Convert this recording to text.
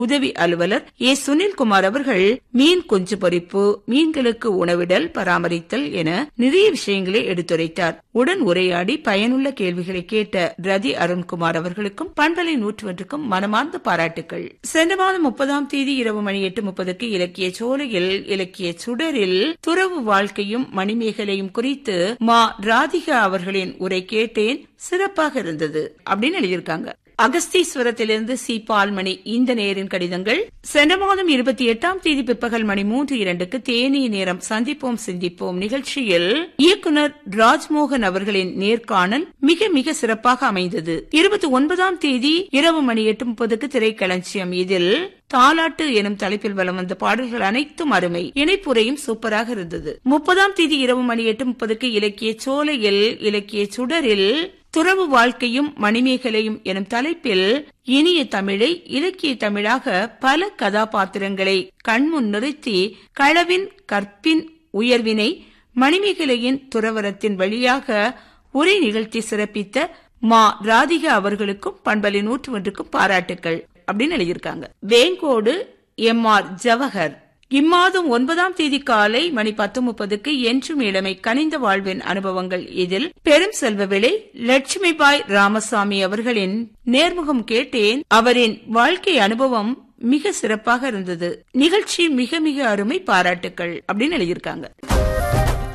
உதவி அலுவலர் ஏ சுனில்குமார் அவர்கள் மீன் குஞ்சு பொறிப்பு மீன்களுக்கு உணவிடல் பராமரித்தல் என நிறைய விஷயங்களை எடுத்துரைத்தார் உடன் உரையாடி பயனுள்ள கேள்விகளை கேட்ட ரதி அருண்குமார் அவர்களுக்கும் பண்பலை நூற்றுவற்றுக்கும் மனமார்ந்த பாராட்டுகள் சென்ற மாதம் முப்பதாம் தேதி இரவு மணி எட்டு முப்பதுக்கு இலக்கிய சோலையில் இலக்கிய சுடரில் துறவு வாழ்க்கையும் மணிமேகலையும் குறித்து மா ராதிகா அவர்களின் உரை கேட்டேன் சிறப்பாக இருந்தது அப்படின்னு எழுதியிருக்காங்க அகஸ்தீஸ்வரத்திலிருந்து சி பால்மணி இந்த நேரின் கடிதங்கள் சென்ற மாதம் இருபத்தி எட்டாம் தேதி பிற்பகல் மணி மூன்று இரண்டுக்கு தேனி நேரம் சந்திப்போம் சிந்திப்போம் நிகழ்ச்சியில் இயக்குனர் ராஜ்மோகன் அவர்களின் நேர்காணல் மிக மிக சிறப்பாக அமைந்தது இருபத்தி ஒன்பதாம் தேதி இரவு மணி எட்டு முப்பதுக்கு திரைக்களஞ்சியம் இதில் தாலாட்டு எனும் தலைப்பில் வலம் வந்த பாடல்கள் அனைத்தும் அருமை இணைப்புரையும் சூப்பராக இருந்தது முப்பதாம் தேதி இரவு மணி எட்டு முப்பதுக்கு இலக்கிய சோலையில் இலக்கிய சுடரில் துறவு வாழ்க்கையும் மணிமேகலையும் எனும் தலைப்பில் இனிய தமிழை இலக்கிய தமிழாக பல கதாபாத்திரங்களை கண்முன் நிறுத்தி களவின் கற்பின் உயர்வினை மணிமேகலையின் துறவரத்தின் வழியாக உரை நிகழ்த்தி சிறப்பித்த மா ராதிகா அவர்களுக்கும் பண்பலை நூற்று ஒன்றுக்கும் பாராட்டுக்கள் அப்படின்னு எழுதியிருக்காங்க வேங்கோடு எம் ஆர் ஜவஹர் இம்மாதம் ஒன்பதாம் தேதி காலை மணி பத்து முப்பதுக்கு என்றும் இளமை கனிந்த வாழ்வின் அனுபவங்கள் இதில் பெரும் செல்வவிலை லட்சுமிபாய் ராமசாமி அவர்களின் நேர்முகம் கேட்டேன் அவரின் வாழ்க்கை அனுபவம் மிக சிறப்பாக இருந்தது நிகழ்ச்சி மிக மிக அருமை பாராட்டுக்கள் அப்படின்னு எழுதியிருக்காங்க